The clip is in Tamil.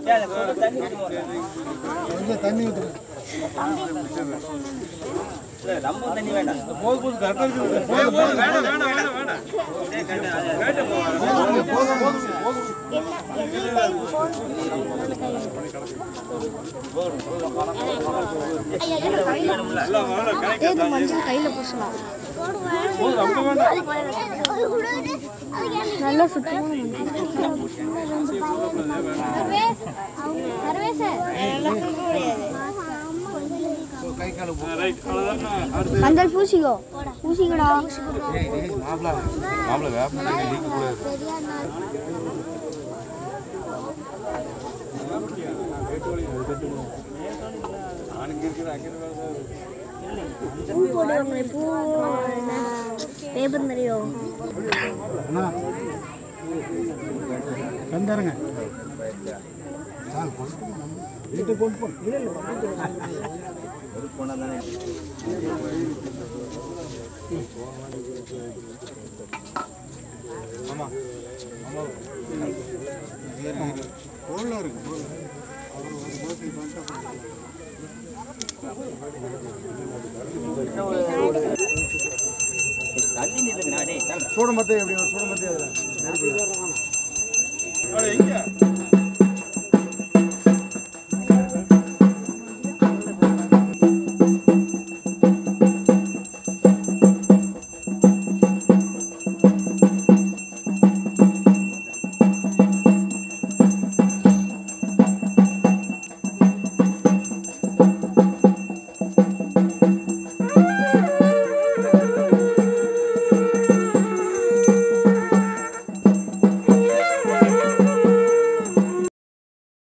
கொஞ்சம் தண்ணி ஊற்றுங்க ரொம்ப தண்ணி வேண்டாம் போதும் போதும் கரெக்டாக இருக்குது இது மஞ்சள் கையில் பூசலாம் நல்லா சுத்தமாக மஞ்சள் பூசிக்கோ பூசிக்கடா மாப்பிள்ள வேப்ப லீக்க கூடாது பூ போடுவாங்களே பூ பேப்பர் நிறையோ அண்ணா வந்தாருங்க வீட்டுக்கு கொண்டு போ ஆமா ஆமா கோல்ல இருக்கு கோல்ல அவர் ஒரு போட்டி பண்ணிட்டு தள்ளி நில்லுங்கண்ணா டேய் தள்ளு. சூட மத்த எப்படி சூட மத்த அதில் எங்க